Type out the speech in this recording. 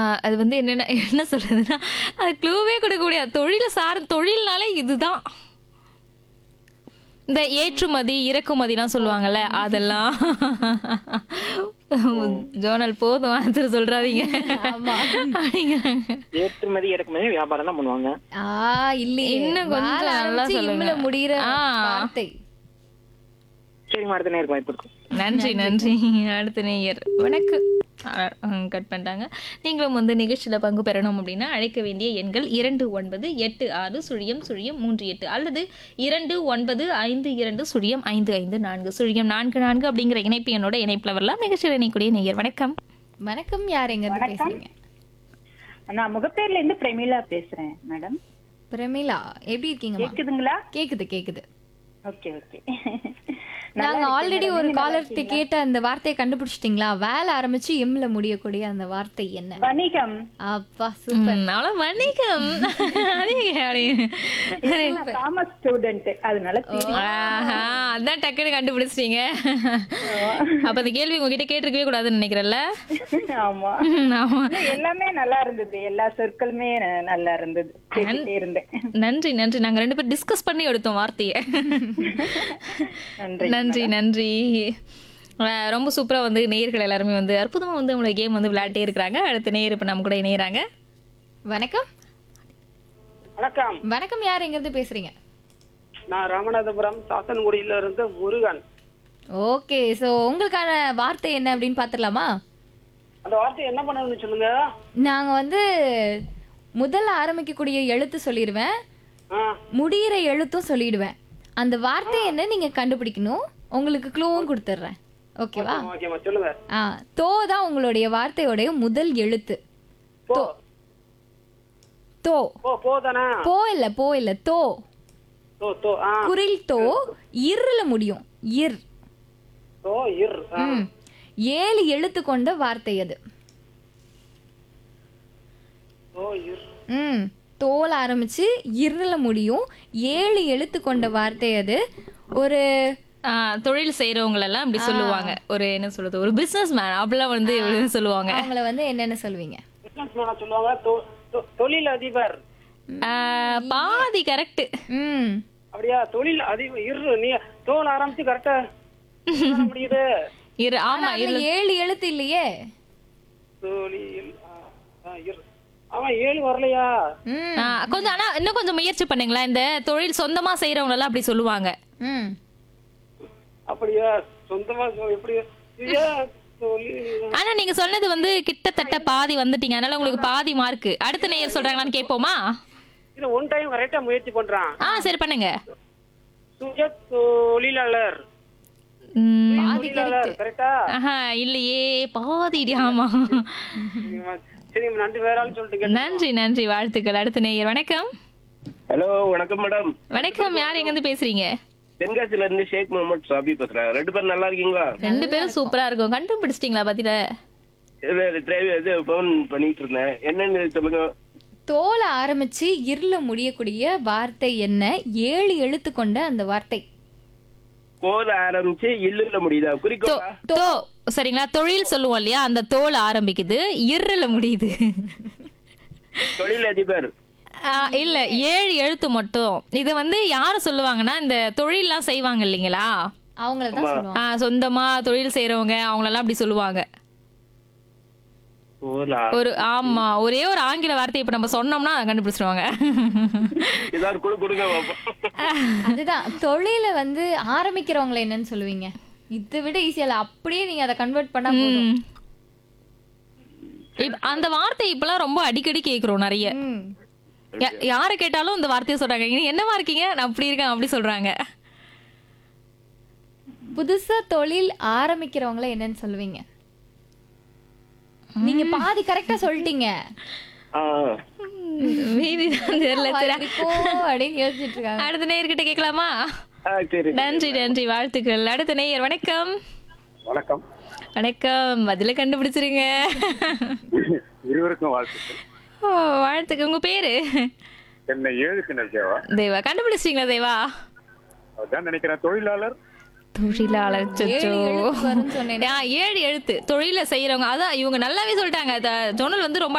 அது வந்து என்னென்ன என்ன சொல்றதுன்னா அது க்ளூவே கொடுக்க முடியாது தொழில சார் தொழில்னாலே இதுதான் இந்த ஏற்றுமதி இறக்குமதிலாம் சொல்லுவாங்கல்ல அதெல்லாம் ஜோனல் போதும் ஆன்சர் சொல்றாதீங்க ஆமா. அப்படிங்கிறாங்க. ஏற்றுமதி இறக்குமதி வியாபாரம் தான் பண்ணுவாங்க ஆ இல்லையே இன்னும் கொஞ்சம் வால நல்லா ஆரம்பிச்சு சொல்லுங்க. இம்ல முடியிற ஆ. வார்த்தை சரிங்க அடுத்த நேரம் வாய்ப்பு இருக்கும் நன்றி நன்றி அடுத்த நேயர் வணக்கம் கட் பண்ணிட்டாங்க நீங்களும் வந்து நிகழ்ச்சியில் பங்கு பெறணும் அப்படின்னா அழைக்க வேண்டிய எண்கள் இரண்டு ஒன்பது எட்டு ஆறு சுழியம் சுழியம் மூன்று எட்டு அல்லது இரண்டு ஒன்பது ஐந்து இரண்டு சுழியம் ஐந்து ஐந்து நான்கு சுழியம் நான்கு நான்கு அப்படிங்கிற இணைப்பு என்னோட இணைப்பில் வரலாம் நிகழ்ச்சியில் இணைக்கூடிய நேயர் வணக்கம் வணக்கம் யார் எங்க இருந்து பேசுறீங்க நான் முகப்பேர்ல இருந்து பிரமிளா பேசுறேன் மேடம் பிரமிளா எப்படி இருக்கீங்கம்மா கேக்குதுங்களா கேக்குது கேக்குது ஓகே ஓகே நாங்க ஆல்ரெடி ஒரு காலர்கிட்ட கேட்ட அந்த வார்த்தையை கண்டுபிடிச்சிட்டீங்களா வேலை ஆரம்பிச்சு எம்ல முடியக்கூடிய அந்த வார்த்தை என்ன வணிகம் அப்பா சூப்பர் ம், அவ்வளோ வணிகம் அதேங்க, அப்படியே. காமர்ஸ் ஸ்டூடெண்ட் அதனால தெரியும். ஆஹா, அதான் டக்குன்னு கண்டுபிடிச்சிட்டீங்க அப்ப அந்த கேள்வி உங்ககிட்ட கேட்டிருக்கவே கூடாதுன்னு நினைக்கிறேன்ல ஆமா ம், ஆமா எல்லாமே நல்லா இருந்தது எல்லா சொற்களுமே ந- நல்லா இருந்தது கேட்டுட்டே இருந்தேன் நன்றி நன்றி நாங்க ரெண்டு பேரும் டிஸ்கஸ் பண்ணி எடுத்தோம் வார்த்தையை நன்றி நன்றி நன்றி அஹ் ரொம்ப சூப்பரா வந்து நேயர்கள் எல்லாருமே வந்து அற்புதமா வந்து உங்களை கேம் வந்து விளையாட்டே இருக்கிறாங்க அடுத்த நேயர் இப்ப நம்ம கூட இணையறாங்க வணக்கம் வணக்கம் வணக்கம் யார் எங்க இருந்து பேசுறீங்க நான் ராமநாதபுரம் சாத்தன்குடியில இருந்து முருகன் ஓகே சோ உங்களுக்கான வார்த்தை என்ன அப்படின்னு பாத்துடலாமா அந்த வார்த்தை என்ன பண்ணணும்னு சொல்லுங்க நாங்க வந்து முதல்ல ஆரம்பிக்கக்கூடிய எழுத்து சொல்லிடுவேன் ஆ, முடியிற எழுத்தும் சொல்லிடுவேன் அந்த வார்த்தை என்ன நீங்க கண்டுபிடிக்கணும் உங்களுக்கு க்ளூவும் கொடுத்துட்றேன் ஓகேவா ஓகேம்மா சொல்லுங்க ஆ தோ தான் உங்களுடைய வார்த்தையோடைய முதல் எழுத்து போ தோ போ போதானா போ இல்ல போ இல்ல தோ தோ தோ ஆ குரில் தோ இருல முடியும் இர் தோ இர் ஆ. ம். ஏழு எழுத்து கொண்ட வார்த்தை அது தோ இர் ம் தோல் ஆரம்பிச்சு இருல முடியும் ஏழு எழுத்து கொண்ட வார்த்தை அது ஒரு ஆஹ் தொழில் செய்யறவங்க எல்லாம் இப்படி சொல்லுவாங்க ஒரு என்ன சொல்றது ஒரு பிசினஸ் மேன் அப்படிலாம் வந்து இப்படி சொல்லுவாங்க அவங்கள வந்து என்னென்ன சொல்லுவீங்க பிசினஸ் மேனா சொல்லுவாங்க தொ- தொ- தொழில் அதிபர் ஆஹ் பாதி கரெக்ட் ம் அப்படியா தொழில் அதிபர் இரு நீ தோல் ஆரம்பிச்சு கரெக்டா முடியுது இரு ஆமா அதுல ஏழு எழுத்து இல்லையே தொழில் ஆ, ஆ, இரு அவன் ஏழு வரலையா ம் ஆஹ் கொஞ்சம் ஆனா இன்னும் கொஞ்சம் முயற்சி பண்ணுங்களேன் இந்த தொழில் சொந்தமா செய்யறவங்க எல்லாம் அப்படி சொல்லுவாங்க ம் அப்படியா சொந்தமா சொ- எப்படி ஏன் தொழில் ஆனா நீங்க சொன்னது வந்து கிட்டத்தட்ட பாதி வந்துட்டீங்க அதனால உங்களுக்கு பாதி மார்க் அடுத்த நேயர் சொல்றாங்களான்னு கேட்போமா இது ஒன் டைம் கரெக்டா முயற்சி பண்றான் ஆ சரி பண்ணுங்க சுய தொழிலாளர் உம், தொழிலாளர் கரெக்டா ஆஹா இல்லையே பாதி ஆமா சரி நன்றி வேற ஆள் சொல்லிட்டு கேட்டு நன்றி நன்றி வாழ்த்துக்கள் அடுத்த நேயர் வணக்கம் ஹலோ வணக்கம் மேடம் வணக்கம் யார் எங்க இருந்து பேசுறீங்க தென்காசில இருந்து ஷேக் முகமது சாபி பேசுறேன் ரெண்டு பேரும் நல்லா இருக்கீங்களா ரெண்டு பேரும் சூப்பரா இருக்கும் கண்டுபிடிச்சிட்டீங்களா பத்தில இது டிரைவர் இது ஃபோன் பண்ணிட்டு இருந்தேன் என்னன்னு சொல்லுங்க தோல ஆரம்பிச்சு இருல முடியக்கூடிய வார்த்தை என்ன ஏழு எழுத்து கொண்ட அந்த வார்த்தை கோல ஆரம்பிச்சு இல்லுல முடியுதா குறிக்கோளா தோ சரிங்களா தொழில் சொல்லுவோம் இல்லையா அந்த தோல் ஆரம்பிக்குது இருள முடியுது தொழில் அதிபர் ஆ, இல்ல ஏழு எழுத்து மட்டும் இது வந்து யாரு சொல்லுவாங்கன்னா இந்த தொழில்லாம் செய்வாங்க இல்லைங்களா அவங்கள தான் சொல்லுவாங்க ஆ, சொந்தமா தொழில் செய்யறவங்க அவங்களெல்லாம் அப்படி சொல்லுவாங்க கோலா ஒரு ஆமா ஒரே ஒரு ஆங்கில வார்த்தை இப்ப நம்ம சொன்னோம்னா அதை கண்டுபிடிச்சிருவாங்க ஏதாவது குழு கொடுங்க பாப்போம். அதுதான் தொழில வந்து ஆரம்பிக்கிறவங்கள என்னன்னு சொல்லுவீங்க இதை விட ஈஸியா இல்ல அப்படியே நீங்க அதை கன்வெர்ட் பண்ணா போதும் ம். இப்ப அந்த வார்த்தை இப்பெல்லாம் ரொம்ப அடிக்கடி கேக்குறோம் நிறைய ம். யா- யாரை கேட்டாலும் இந்த வார்த்தையை சொல்றாங்க "நீ என்னவா இருக்கீங்க நான் அப்படி இருக்கேன் அப்படி சொல்றாங்க புதுசா தொழில் ஆரம்பிக்கிறவங்கள என்னன்னு சொல்லுவீங்க நீங்க பாதி கரெக்டா சொல்லிட்டீங்க ஆ மீதி தான் தெரியல சரி. இருக்கும் அப்படின்னு யோசிச்சுட்டு இருக்காங்க அடுத்த நேயர்கிட்ட கேட்கலாமா ஆ, சரி நன்றி நன்றி வாழ்த்துக்கள் அடுத்த நேயர் வணக்கம் வணக்கம் வணக்கம் பதில கண்டுபிடிச்சிருங்க இருவருக்கும் வாழ்த்துக்கள் ஓ வாழ்த்துக்கள் உங்க பேரு என்னை ஏழு கிணறு தேவா தேவா கண்டுபிடிச்சிட்டீங்களா தேவா அதான் நினைக்கிறேன் தொழிலாளர் தொழிலாளர் ஏழு சொச்சோ. எழுத்து வரும்னு சொன்னேனே. ஆ, ஏழு எழுத்து தொழில செய்யறவங்க அதான் இவங்க நல்லாவே சொல்லிட்டாங்க அத- ஜோனல் வந்து ரொம்ப